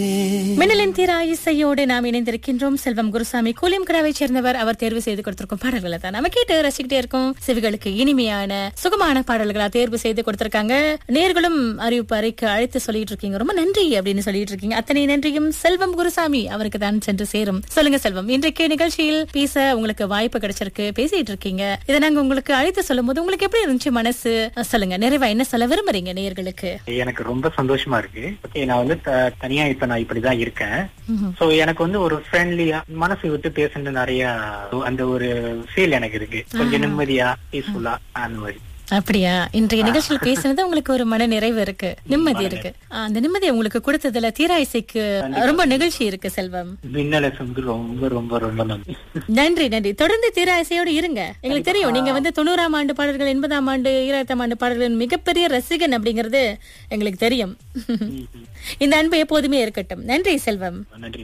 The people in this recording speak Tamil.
மின்னலின் தீரா இசையோடு நாம் இணைந்திருக்கின்றோம் செல்வம் குருசாமி கூலியம்கடாவை சேர்ந்தவர் அவர் தேர்வு செய்து கொடுத்திருக்கும் பாடல்களை தான் நம்ம கேட்டு ரசிக்கிட்டே இருக்கோம் செவிகளுக்கு இனிமையான சுகமான பாடல்களா தேர்வு செய்து கொடுத்திருக்காங்க நேர்களும் அறிவிப்பு அறைக்கு அழைத்து சொல்லிட்டு இருக்கீங்க ரொம்ப நன்றி அப்படின்னு சொல்லிட்டு இருக்கீங்க அத்தனை நன்றியும் செல்வம் குருசாமி அவருக்கு தான் சென்று சேரும் சொல்லுங்க செல்வம் இன்றைக்கு நிகழ்ச்சியில் பேச உங்களுக்கு வாய்ப்பு கிடைச்சிருக்கு பேசிட்டு இருக்கீங்க இதை நாங்க உங்களுக்கு அழைத்து சொல்லும் போது உங்களுக்கு எப்படி இருந்துச்சு மனசு சொல்லுங்க நிறைவா என்ன சொல்ல விரும்புறீங்க நேர்களுக்கு எனக்கு ரொம்ப சந்தோஷமா இருக்கு ஓகே நான் வந்து த- தனியா இப்ப நான் இப்படிதான் இருக்கேன் சோ எனக்கு வந்து ஒரு ஃப்ரெண்ட்லியா மனசு விட்டு பேசுறது நிறைய அந்த ஒரு ஃபீல் எனக்கு இருக்கு கொஞ்சம் நிம்மதியா பீஸ்ஃபுல்லா அந்த மாதிரி அப்படியா இன்றைய நிகழ்ச்சியில் பேசுனது உங்களுக்கு ஒரு மன நிறைவு இருக்கு நிம்மதி இருக்கு ஆ, அந்த நிம்மதி உங்களுக்கு கொடுத்ததுல தீரா இசைக்கு ரொம்ப நிகழ்ச்சி இருக்கு செல்வம் மின்னலஸ் வந்து ரொம்ப ரொம்ப ரொம்ப நன்றி நன்றி நன்றி தொடர்ந்து தீரா இசையோடு இருங்க எங்களுக்கு தெரியும் நீங்க வந்து தொண்ணூறாம் ஆண்டு பாடல்கள் எண்பதாம் ஆண்டு ஈராயிரத்தாம் ஆண்டு பாடல்களின் மிகப்பெரிய ரசிகன் அப்படிங்கிறது எங்களுக்கு தெரியும் இந்த அன்பு எப்போதுமே இருக்கட்டும் நன்றி செல்வம் நன்றி